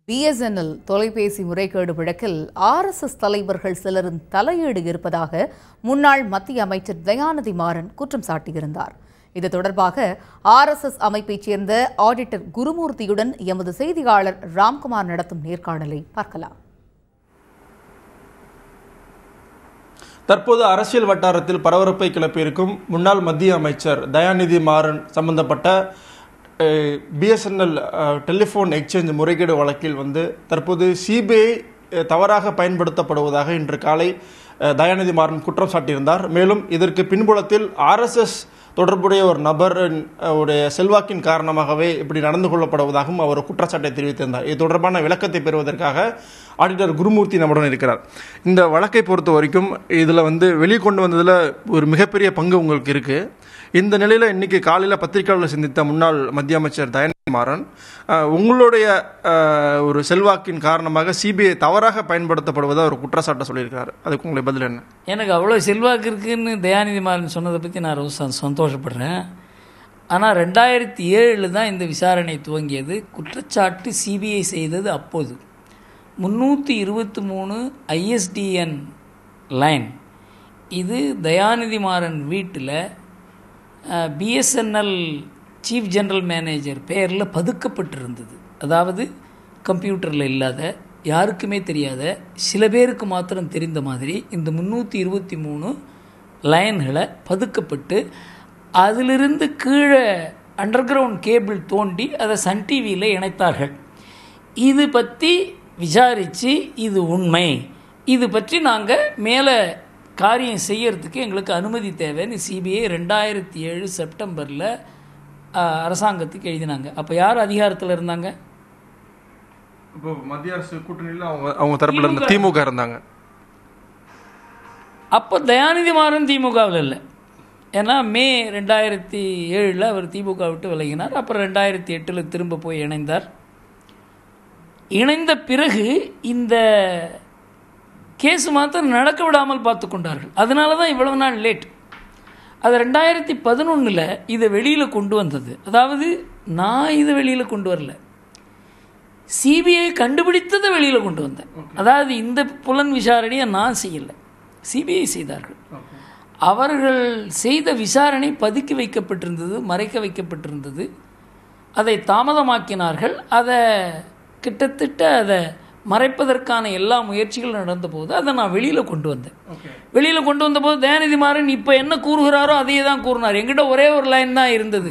BSNL தொலைபேசி முறைகேடு வழக்கில் ஆர்எஸ்எஸ் தலைவர்கள் சிலரின் தலையீடு இருப்பதாக முன்னாள் மத்திய அமைச்சர் தயாநிதி மாறன் குற்றம் சாட்டியிருந்தார் இது தொடர்பாக ஆர்எஸ்எஸ் அமைப்பைச் சேர்ந்த ஆடிட்டர் குருமூர்த்தியுடன் எமது செய்தியாளர் ராம்குமார் நடத்தும் நேர்காணலை பார்க்கலாம் தற்போது அரசியல் வட்டாரத்தில் பரபரப்பை கிளப்பியிருக்கும் முன்னாள் மத்திய அமைச்சர் தயாநிதி மாறன் சம்பந்தப்பட்ட பிஎஸ்என்எல் டெலிஃபோன் எக்ஸ்சேஞ்ச் முறைகேடு வழக்கில் வந்து தற்போது சிபிஐ தவறாக பயன்படுத்தப்படுவதாக இன்று காலை அஹ், தயாநிதி மாறன் குற்றம் சாட்டியிருந்தார் மேலும் இதற்கு பின்புலத்தில் ஆர்எஸ்எஸ் தொடர்புடைய ஒரு நபரின் அஹ், உடைய செல்வாக்கின் காரணமாகவே இப்படி நடந்து கொள்ளப்படுவதாகவும் அவர் குற்றச்சாட்டை தெரிவித்திருந்தார் இது தொடர்பான விளக்கத்தை பெறுவதற்காக ஆடிட்டர் குருமூர்த்தி நம்முடன் இருக்கிறார் இந்த வழக்கை பொறுத்த வரைக்கும் இதில் வந்து வெளியே கொண்டு வந்ததில் ஒரு மிகப்பெரிய பங்கு உங்களுக்கு இருக்குது இந்த நிலையில் இன்னைக்கு காலையில் பத்திரிகையாளர் சந்தித்த முன்னாள் மத்திய அமைச்சர் தயாநிதி மாறன் அஹ், உங்களுடைய அஹ், ஒரு செல்வாக்கின் காரணமாக சிபிஐ தவறாக பயன்படுத்தப்படுவதாக ஒரு குற்றச்சாட்டை சொல்லியிருக்காரு அதுக்கு உங்களுடைய பதில் என்ன எனக்கு அவ்வளோ செல்வாக்கு இருக்குன்னு தயாநிதி மாறன் சொன்னதை பற்றி நான் ரொம்ப சந்~ சந்தோஷப்படுறேன் ஆனால் ரெண்டாயிரத்தி ஏழில் தான் இந்த விசாரணை துவங்கியது குற்றச்சாட்டு சிபிஐ செய்தது அப்போது முந்நூற்றி இருபத்தி மூணு ஐஎஸ்டிஎன் லைன் இது தயாநிதி மாறன் வீட்டில் பிஎஸ்என்எல் சீஃப் ஜெனரல் மேனேஜர் பெயரில் பதுக்கப்பட்டிருந்தது அதாவது கம்ப்யூட்டரில் இல்லாத யாருக்குமே தெரியாத சில பேருக்கு மாத்திரம் தெரிந்த மாதிரி இந்த முந்நூற்றி இருபத்தி மூணு லைன்களை பதுக்கப்பட்டு அதிலிருந்து கீழே அண்டர் கிரவுண்ட் கேபிள் தோண்டி அதை சன் டிவியில் இணைத்தார்கள் இது பற்றி விசாரித்து இது உண்மை இது பற்றி நாங்கள் மேலே காரியம் செய்யறதுக்கு எங்களுக்கு அனுமதி தேவைன்னு சிபிஐ ரெண்டாயிரத்தி ஏழு செப்டம்பரில் அரசாங்கத்துக்கு எழுதினாங்க அப்போ யார் அதிகாரத்தில் இருந்தாங்க இப்போ மத்திய அரசு கூட்டணியில் அவங்க அவங்க தரப்புல இருந்த திமுக இருந்தாங்க அப்போ தயாநிதி மாறன் திமுகவில் இல்லை ஏன்னா மே ரெண்டாயிரத்தி ஏழில் அவர் திமுக விட்டு விலகினார் அப்புறம் ரெண்டாயிரத்தி எட்டில் திரும்ப போய் இணைந்தார் இணைந்த பிறகு இந்த கேஸ் மாத்திரம் நடக்க விடாமல் பார்த்து கொண்டார்கள் அதனால தான் இவ்வளவு நாள் லேட் அது ரெண்டாயிரத்தி பதினொன்றில் இதை வெளியில் கொண்டு வந்தது அதாவது நான் இதை வெளியில் கொண்டு வரல சிபிஐ கண்டுபிடித்ததை வெளியில் கொண்டு வந்தேன் அதாவது இந்த புலன் விசாரணையை நான் செய்யலை சிபிஐ செய்தார்கள் அவர்கள் செய்த விசாரணை பதுக்கி வைக்கப்பட்டிருந்தது மறைக்க வைக்கப்பட்டிருந்தது அதை தாமதமாக்கினார்கள் அதை கிட்டத்தட்ட அதை மறைப்பதற்கான எல்லா முயற்சிகளும் நடந்தபோது அதை நான் வெளியில் கொண்டு வந்தேன் வெளியில் கொண்டு வந்தபோது தயாநிதி மாறன் இப்போ என்ன கூறுகிறாரோ அதையே தான் கூறினார் எங்கிட்ட ஒரே ஒரு லைன் தான் இருந்தது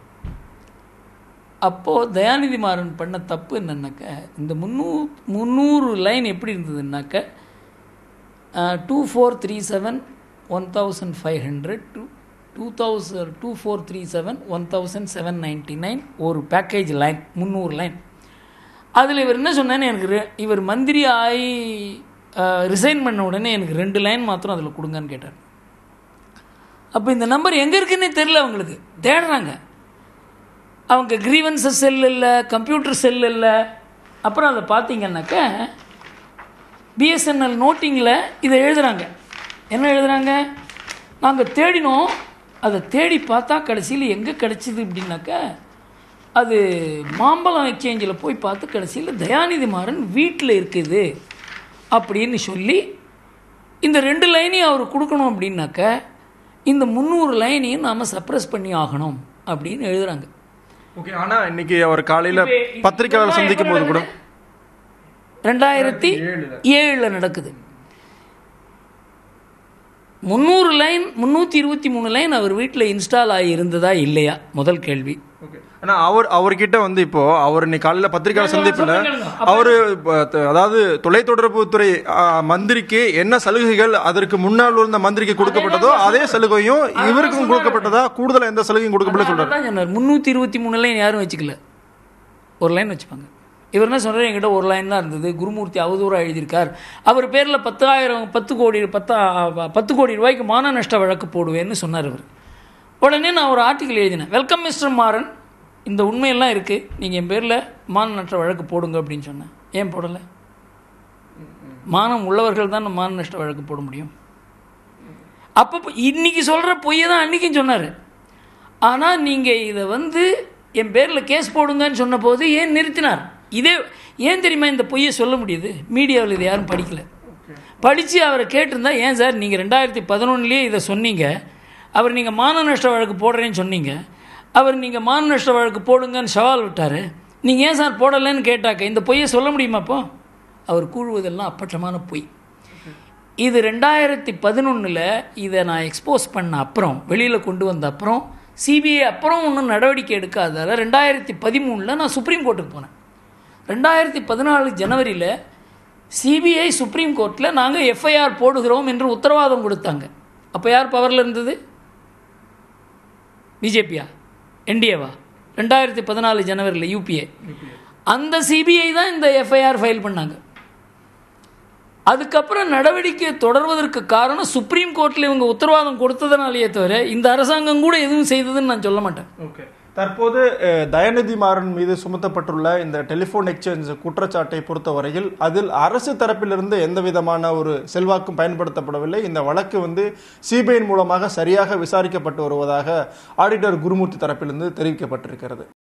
அப்போது தயாநிதி மாறன் பண்ண தப்பு என்னன்னாக்க இந்த முந்நூ முந்நூறு லைன் எப்படி இருந்ததுன்னாக்க two four three seven one thousand five hundred two two thousand two four three seven one thousand seven ninety nine ஒரு பேக்கேஜ் லைன் முந்நூறு லைன் அதில் இவர் என்ன சொன்னான்னு எனக்கு ரெ- இவர் மந்திரி ஆகி ரிசைன் பண்ண உடனே எனக்கு ரெண்டு லைன் மாத்திரம் அதில் கொடுங்கன்னு கேட்டார் அப்போ இந்த நம்பர் எங்கே இருக்குன்னே தெரியல அவங்களுக்கு தேடுறாங்க அவங்க கிரீவன்ஸஸ் செல் இல்லை கம்ப்யூட்டர் செல் இல்லை அப்புறம் அதை பார்த்தீங்கன்னாக்க பிஎஸ்என்எல் நோட்டிங்கில் இதை எழுதுறாங்க என்ன எழுதுறாங்க நாங்கள் தேடினோம் அதை தேடி பார்த்தா கடைசியில் எங்கே கிடச்சிது அப்படின்னாக்க அது மாம்பழம் எக்ஸ்சேஞ்சில் போய் பார்த்து கடைசியில் தயாநிதி மாறன் வீட்டில் இருக்குது அப்படின்னு சொல்லி இந்த ரெண்டு லைனையும் அவர் கொடுக்கணும் அப்படின்னாக்க இந்த முந்நூறு லைனையும் நாம் சப்ரஸ் பண்ணி ஆகணும் அப்படின்னு எழுதுறாங்க ஓகே ஆனா இன்னைக்கு அவர் காலையில பத்திரிகையாளர் சந்திக்கும் போது கூட ரெண்டாயிரத்தி ஏழில் நடக்குது முந்நூறு லைன் முந்நூற்றி இருபத்தி மூணு லைன் அவர் வீட்டில் இன்ஸ்டால் ஆகி இருந்ததா இல்லையா முதல் கேள்வி ஓகே ஆனா அவர் அவர்கிட்ட வந்து இப்போ அவர் இன்னைக்கு காலையில பத்திரிகையாளர் சந்திப்புல சொல்லுங்க. அவரு இப்ப த- அதாவது தொலைத்தொடர்புத்துறை ஆ, மந்திரிக்கு என்ன சலுகைகள் அதற்கு முன்னால் இருந்த மந்திரிக்கு கொடுக்கப்பட்டதோ அதே சலுகையும் இவருக்கும் கொடுக்கப்பட்டதா கூடுதலா எந்த சலுகையும் கொடுக்கப்படல சொல்றாரு அதான் சொன்னார் முந்நூற்றி இருபத்தி மூணு லைன் யாரும் வச்சுக்கல ஒரு லைன் வச்சுப்பாங்க இவர் என்ன சொல்றாரு என்கிட்ட ஒரு லைன் தான் இருந்தது குருமூர்த்தி அவதூறாக எழுதியிருக்கார் அவர் பேரில் பத்தாயிரம் பத்து கோடி பத்தா பத்து கோடி ரூபாய்க்கு மான நஷ்ட வழக்கு போடுவேன்னு சொன்னார் இவர் உடனே நான் ஒரு ஆர்டிக்கல் எழுதினேன் வெல்கம் மிஸ்டர் மாறன் இந்த உண்மையெல்லாம் இருக்குது நீங்கள் என் பேரில் மான நஷ்ட வழக்கு போடுங்க அப்படின்னு சொன்னேன் ஏன் போடலை மானம் உள்ளவர்கள் தான் மான நஷ்ட வழக்கு போட முடியும் அப்போ இன்னைக்கு சொல்கிற பொய்யை தான் அன்றைக்கும் சொன்னார் ஆனால் நீங்கள் இதை வந்து என் பேரில் கேஸ் போடுங்கன்னு சொன்னபோது ஏன் நிறுத்தினார் இதே ஏன் தெரியுமா இந்த பொய்யை சொல்ல முடியுது மீடியாவில் இதை யாரும் படிக்கல படித்து அவரை கேட்டிருந்தா ஏன் சார் நீங்கள் ரெண்டாயிரத்தி பதினொன்றுலேயே இதை சொன்னீங்க அவர் நீங்கள் மான நஷ்ட வழக்கு போடுறேன்னு சொன்னீங்க அவர் நீங்கள் மான நஷ்ட வழக்கு போடுங்கன்னு சவால் விட்டார் நீங்கள் ஏன் சார் போடலைன்னு கேட்டாக்க இந்த பொய்யை சொல்ல முடியுமா அப்போ அவர் கூழுவதெல்லாம் அப்பட்டமான பொய் இது ரெண்டாயிரத்தி பதினொன்றில் இதை நான் எக்ஸ்போஸ் பண்ண அப்புறம் வெளியில் கொண்டு வந்த அப்புறம் சிபிஐ அப்புறம் ஒன்றும் நடவடிக்கை எடுக்காதால ரெண்டாயிரத்தி பதிமூணில் நான் சுப்ரீம் கோர்ட்டுக்கு போனேன் ரெண்டாயிரத்தி பதினாலு ஜனவரியில் சிபிஐ சுப்ரீம் கோர்ட்டில் நாங்கள் எஃப்ஐஆர் போடுகிறோம் என்று உத்தரவாதம் கொடுத்தாங்க அப்போ யார் பவரில் இருந்தது பிஜேபியா என்டிஏவா ரெண்டாயிரத்தி பதினாலு ஜனவரியில் யூபிஏ அந்த சிபிஐ தான் இந்த எஃப்ஐஆர் ஃபைல் பண்ணாங்க அதுக்கப்புறம் நடவடிக்கை தொடர்வதற்கு காரணம் சுப்ரீம் கோர்ட்டில் இவங்க உத்தரவாதம் கொடுத்ததுனாலேயே தவிர இந்த அரசாங்கம் கூட எதுவும் செய்ததுன்னு நான் சொல்ல மாட்டேன் ஓகே தற்போது அஹ், தயாநிதி மாறன் மீது சுமத்தப்பட்டுள்ள இந்த டெலிஃபோன் எக்ஸ்சேஞ்ச் குற்றச்சாட்டை பொறுத்தவரையில் அதில் அரசு தரப்பிலிருந்து எந்த விதமான ஒரு செல்வாக்கும் பயன்படுத்தப்படவில்லை இந்த வழக்கு வந்து சிபிஐ மூலமாக சரியாக விசாரிக்கப்பட்டு வருவதாக ஆடிட்டர் குருமூர்த்தி தரப்பிலிருந்து தெரிவிக்கப்பட்டிருக்கிறது